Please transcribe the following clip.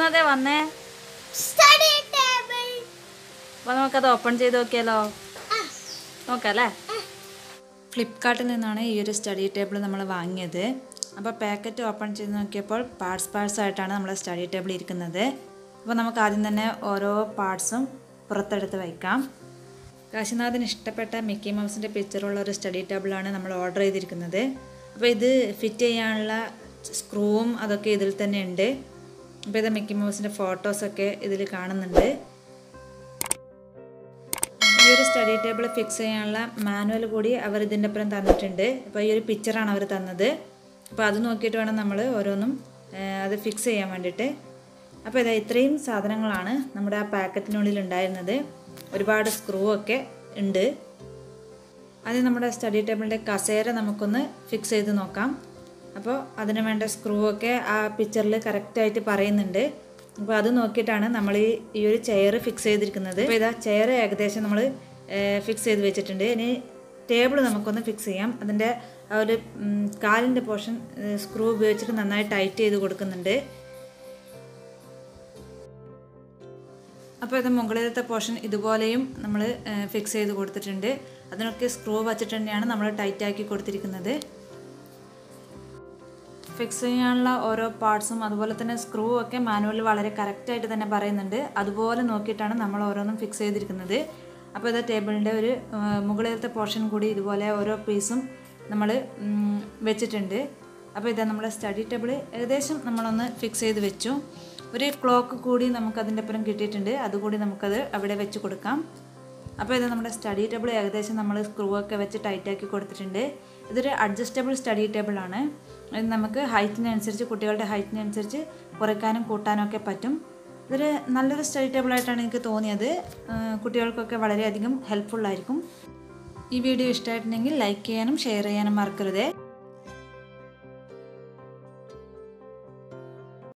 കാശിനാഥേ വന്നേ study table അപ്പോൾ നമുക്കത് ഓപ്പൺ ചെയ്ത് നോക്കിയാലോ നോക്കാം അല്ലേ ഫ്ലിപ്കാർട്ടിൽ നിന്നാണ് ഈ ഒരു സ്റ്റഡി ടേബിൾ നമ്മൾ വാങ്ങിയത് അപ്പോൾ പാക്കറ്റ് ഓപ്പൺ ചെയ്ത് നോക്കിയപ്പോൾ പാർട്സ് പാർട്സ് ആയിട്ടാണ് നമ്മുടെ സ്റ്റഡി ടേബിൾ ഇരിക്കുന്നത് അപ്പോൾ നമുക്ക് ആദ്യം തന്നെ ഓരോ പാർട്സും പുറത്തെടുത്ത് വയ്ക്കാം കാശിനാഥിന് ഇഷ്ടപ്പെട്ട മിക്കി മൗസിൻ്റെ പിക്ചറുള്ള ഒരു സ്റ്റഡി ടേബിളാണ് നമ്മൾ ഓർഡർ ചെയ്തിരിക്കുന്നത് അപ്പോൾ ഇത് ഫിറ്റ് ചെയ്യാനുള്ള സ്ക്രൂവും അതൊക്കെ ഇതിൽ തന്നെ ഉണ്ട് അപ്പോൾ ഇത് മിക്കി മൗസിൻ്റെ ഫോട്ടോസൊക്കെ ഇതിൽ കാണുന്നുണ്ട് ഈ ഒരു സ്റ്റഡി ടേബിൾ ഫിക്സ് ചെയ്യാനുള്ള മാനുവൽ കൂടി അവർ ഇതിൻ്റെ ഒപ്പം തന്നിട്ടുണ്ട് അപ്പോൾ ഈ ഒരു പിക്ചറാണ് അവർ തന്നത് അപ്പോൾ അത് നോക്കിയിട്ട് വേണം നമ്മൾ ഓരോന്നും ഏഹ്, അത് ഫിക്സ് ചെയ്യാൻ വേണ്ടിയിട്ട് അപ്പോൾ ഇതാ ഇത്രയും സാധനങ്ങളാണ് നമ്മുടെ ആ പാക്കറ്റിനുള്ളിൽ ഉണ്ടായിരുന്നത് ഒരുപാട് സ്ക്രൂ ഒക്കെ ഉണ്ട് അത് നമ്മുടെ സ്റ്റഡി ടേബിളിൻ്റെ കസേര നമുക്കൊന്ന് ഫിക്സ് ചെയ്ത് നോക്കാം അപ്പോൾ അതിന് വേണ്ട സ്ക്രൂ ഒക്കെ ആ പിക്ചറിൽ കറക്റ്റായിട്ട് പറയുന്നുണ്ട് അപ്പോൾ അത് നോക്കിയിട്ടാണ് നമ്മൾ ഈ ഈ ഒരു ചെയർ ഫിക്സ് ചെയ്തിരിക്കുന്നത് അപ്പോൾ ഇതാ ചെയർ ഏകദേശം നമ്മൾ ഫിക്സ് ചെയ്ത് വെച്ചിട്ടുണ്ട് ഇനി ടേബിൾ നമുക്കൊന്ന് ഫിക്സ് ചെയ്യാം അതിൻ്റെ ആ ഒരു ഉം, കാലിൻ്റെ പോർഷൻ സ്ക്രൂ ഉപയോഗിച്ചിട്ട് നന്നായി ടൈറ്റ് ചെയ്ത് കൊടുക്കുന്നുണ്ട് അപ്പോൾ ഇത് മുകളിലത്തെ പോർഷൻ ഇതുപോലെയും നമ്മൾ ഫിക്സ് ചെയ്ത് കൊടുത്തിട്ടുണ്ട് അതിനൊക്കെ സ്ക്രൂ വച്ചിട്ട് തന്നെയാണ് നമ്മൾ ടൈറ്റ് ആക്കി കൊടുത്തിരിക്കുന്നത് ഫിക്സ് ചെയ്യാനുള്ള ഓരോ പാർട്സും അതുപോലെ തന്നെ സ്ക്രൂ ഒക്കെ മാനുവലിൽ വളരെ കറക്റ്റായിട്ട് തന്നെ പറയുന്നുണ്ട് അതുപോലെ നോക്കിയിട്ടാണ് നമ്മൾ ഓരോന്നും ഫിക്സ് ചെയ്തിരിക്കുന്നത് അപ്പോൾ ഇത് ടേബിളിൻ്റെ ഒരു ആ, മുകളിലത്തെ പോർഷൻ കൂടി ഇതുപോലെ ഓരോ പീസും നമ്മൾ വെച്ചിട്ടുണ്ട് അപ്പോൾ ഇതാ നമ്മുടെ സ്റ്റഡി ടേബിൾ ഏകദേശം നമ്മളൊന്ന് ഫിക്സ് ചെയ്ത് വെച്ചു ഒരു ക്ലോക്ക് കൂടി നമുക്ക് അതിൻ്റെ ഒപ്പം കിട്ടിയിട്ടുണ്ട് അതുകൂടി നമുക്കത് അവിടെ വെച്ച് കൊടുക്കാം അപ്പോൾ ഇത് നമ്മുടെ സ്റ്റഡി ടേബിൾ ഏകദേശം നമ്മൾ സ്ക്രൂ ഒക്കെ വെച്ച് ടൈറ്റാക്കി കൊടുത്തിട്ടുണ്ട് ഇതൊരു അഡ്ജസ്റ്റബിൾ സ്റ്റഡി ടേബിളാണ് ഇത് നമുക്ക് ഹൈറ്റിനനുസരിച്ച് കുട്ടികളുടെ ഹൈറ്റിനനുസരിച്ച് കുറയ്ക്കാനും കൂട്ടാനും ഒക്കെ പറ്റും ഇതൊരു നല്ലൊരു സ്റ്റഡി ടേബിളായിട്ടാണ് എനിക്ക് തോന്നിയത് ആ, കുട്ടികൾക്കൊക്കെ വളരെയധികം ഹെൽപ്ഫുള്ളായിരിക്കും ഈ വീഡിയോ ഇഷ്ടമായിട്ടുണ്ടെങ്കിൽ ലൈക്ക് ചെയ്യാനും ഷെയർ ചെയ്യാനും മറക്കരുതേ